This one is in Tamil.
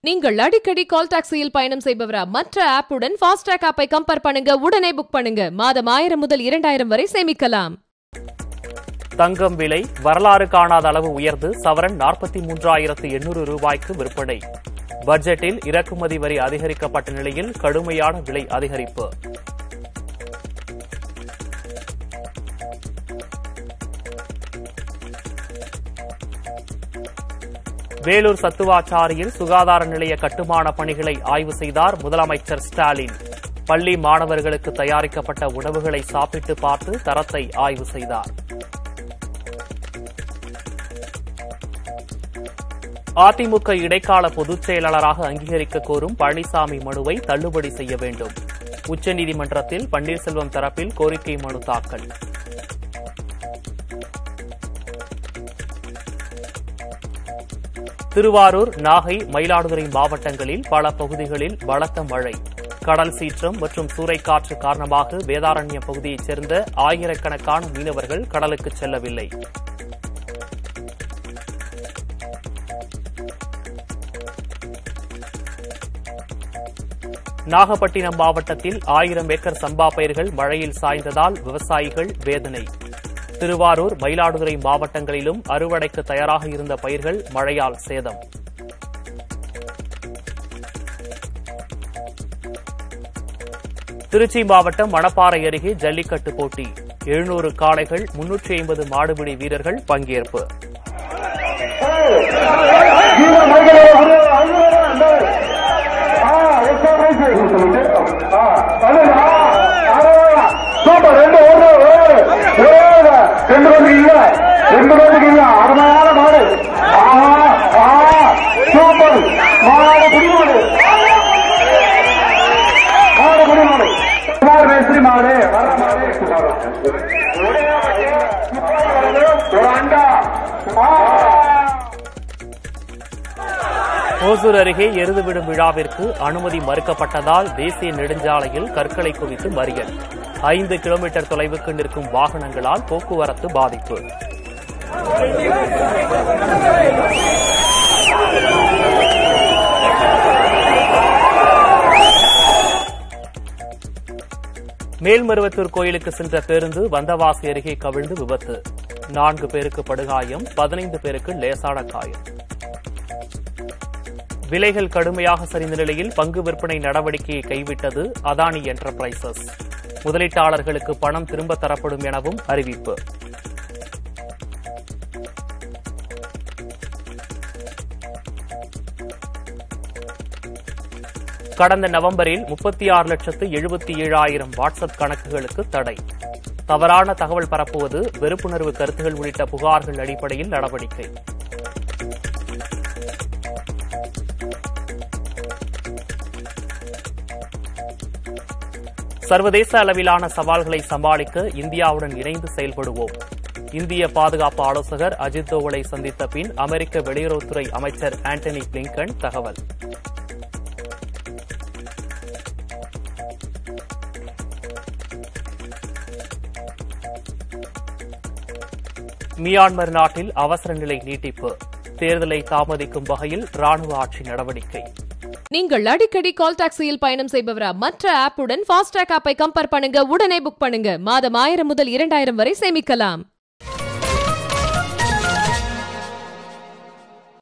நீங்கள் அடிக்கடி கால் டாக்ஸியில் பயணம் செய்பவரா மற்ற ஆப்புடன் ஃபாஸ்டாக் ஆப்பை கம்பேர் பண்ணுங்க உடனே புக் பண்ணுங்க மாதம் ஆயிரம் முதல் இரண்டாயிரம் வரை சேமிக்கலாம் தங்கம் விலை வரலாறு காணாத அளவு உயர்ந்து சவரன் நாற்பத்தி மூன்றாயிரத்து எண்ணூறு ரூபாய்க்கு விற்பனை பட்ஜெட்டில் இறக்குமதி வரி அதிகரிக்கப்பட்ட நிலையில் கடுமையான விலை அதிகரிப்பு வேலூர் சத்துவாச்சாரியில் சுகாதார நிலைய கட்டுமான பணிகளை ஆய்வு செய்தார் முதலமைச்சர் ஸ்டாலின் பள்ளி மாணவர்களுக்கு தயாரிக்கப்பட்ட உணவுகளை சாப்பிட்டு பார்த்து தரத்தை ஆய்வு செய்தார் அதிமுக இடைக்கால பொதுச் செயலாளராக அங்கீகரிக்க கோரும் பழனிசாமி மனுவை தள்ளுபடி செய்ய வேண்டும் உச்சநீதிமன்றத்தில் பன்னீர்செல்வம் தரப்பில் கோரிக்கை மனு தாக்கல் திருவாரூர் நாகை மயிலாடுதுறை மாவட்டங்களில் பல பகுதிகளில் பலத்த மழை கடல் சீற்றம் மற்றும் சூறைக்காற்று காரணமாக வேதாரண்யம் பகுதியைச் சேர்ந்த ஆயிரக்கணக்கான மீனவர்கள் கடலுக்கு செல்லவில்லை நாகப்பட்டினம் மாவட்டத்தில் ஆயிரம் ஏக்கர் சம்பா பயிர்கள் மழையில் சாய்ந்ததால் விவசாயிகள் வேதனை திருவாரூர் மயிலாடுதுறை மாவட்டங்களிலும் அறுவடைக்கு தயாராக இருந்த பயிர்கள் மழையால் சேதம் திருச்சி மாவட்டம் மணப்பாறை அருகே ஜல்லிக்கட்டு போட்டி எழுநூறு காளைகள் முன்னூற்றி ஐம்பது மாடுபிடி வீரர்கள் பங்கேற்பு சூப்பர் ரெண்டு ஒரு ரெண்டு பேருக்கு இல்ல ரெண்டு பேருக்கு இல்ல அருமையான மாடு ஆஹா ஆஹா சூப்பர் மாடு குடிமாடு மாடு குடிமாடு குமார் மேஸ்திரி மாடு வர மாடு ஒரு அண்டா ஆ ஓசூர் அருகே எருதுவிடும் விழாவிற்கு அனுமதி மறுக்கப்பட்டதால் தேசிய நெடுஞ்சாலையில் கற்களை குவித்து மறியல் ஐந்து கிலோமீட்டர் தொலைவுக்கு நிற்கும் வாகனங்களால் போக்குவரத்து பாதிப்பு மேல்மருவத்தூர் கோயிலுக்கு சென்ற பேருந்து வந்தவாசி அருகே கவிழ்ந்து விபத்து நான்கு பேருக்கு படுகாயம் பதினைந்து பேருக்கு லேசான காயம் விலைகள் கடுமையாக சரிந்த நிலையில் பங்கு விற்பனை நடவடிக்கையை கைவிட்டது அதானி என்டர்பிரைசஸ் முதலீட்டாளர்களுக்கு பணம் திரும்ப தரப்படும் எனவும் அறிவிப்பு கடந்த நவம்பரில் முப்பத்தி ஆறு லட்சத்து எழுபத்தி ஏழாயிரம் வாட்ஸ்அப் கணக்குகளுக்கு தடை தவறான தகவல் பரப்புவது வெறுப்புணர்வு கருத்துகள் உள்ளிட்ட புகார்கள் அடிப்படையில் நடவடிக்கை சர்வதேச அளவிலான சவால்களை சமாளிக்க இந்தியாவுடன் இணைந்து செயல்படுவோம் இந்திய பாதுகாப்பு ஆலோசகர் அஜித் தோவலை சந்தித்த பின் அமெரிக்க வெளியுறவுத்துறை அமைச்சர் ஆண்டனி பிளிங்கன் தகவல் மியான்மர் நாட்டில் அவசர நிலை நீட்டிப்பு தேர்தலை தாமதிக்கும் வகையில் ராணுவ ஆட்சி நடவடிக்கை நீங்கள் அடிக்கடி கால் டாக்ஸியில் பயணம் செய்பவரா மற்ற ஆப்புடன் ஃபாஸ்டாக் ஆப்பை கம்பேர் பண்ணுங்க உடனே புக் பண்ணுங்க மாதம் ஆயிரம் முதல் இரண்டாயிரம் வரை சேமிக்கலாம்